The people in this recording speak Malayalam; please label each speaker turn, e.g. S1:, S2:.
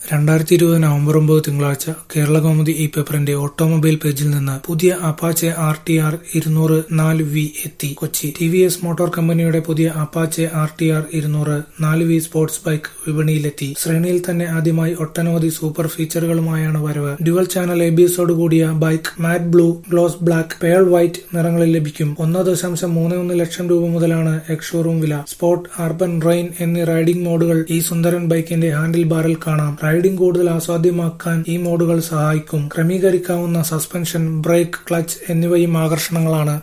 S1: രണ്ടായിരത്തി ഇരുപത് നവംബർ ഒമ്പത് തിങ്കളാഴ്ച കേരളകൗമുദി ഈ പേപ്പറിന്റെ ഓട്ടോമൊബൈൽ പേജിൽ നിന്ന് പുതിയ അപ്പാച്ചെ ആർ ടി ആർ ഇരുന്നൂറ് നാല് വി എത്തി Kochi T V S motor കമ്പനിയുടെ പുതിയ അപ്പാച്ചെ ആർ ടി ആർ ഇരുന്നൂറ് നാല് വി സ്പോർട്സ് ബൈക്ക് വിപണിയിലെത്തി ശ്രേണിയിൽ തന്നെ ആദ്യമായി ഒട്ടനവധി സൂപ്പർ ഫീച്ചറുകളുമായാണ് വരവ് ഡ്യുവൽ ചാനൽ എ ബി എസോട് കൂടിയ bike matte blue gloss black pearl white നിറങ്ങളിൽ ലഭിക്കും ഒന്ന് ദശാംശം മൂന്ന് ഒന്ന് ലക്ഷം രൂപ മുതലാണ് എക്സ്ഷോറൂം വില സ്പോർട്ട് അർബൻ റെയിൻ എന്നീ റൈഡിംഗ് മോഡുകൾ ഈ സുന്ദരൻ ബൈക്കിന്റെ ഹാൻഡിൽ ബാറിൽ കാണാം റൈഡിംഗ് കൂടുതൽ ആസ്വാദ്യമാക്കാൻ ഈ മോഡുകൾ സഹായിക്കും ക്രമീകരിക്കാവുന്ന സസ്പെൻഷൻ ബ്രേക്ക് ക്ലച്ച് എന്നിവയും ആകർഷണങ്ങളാണ്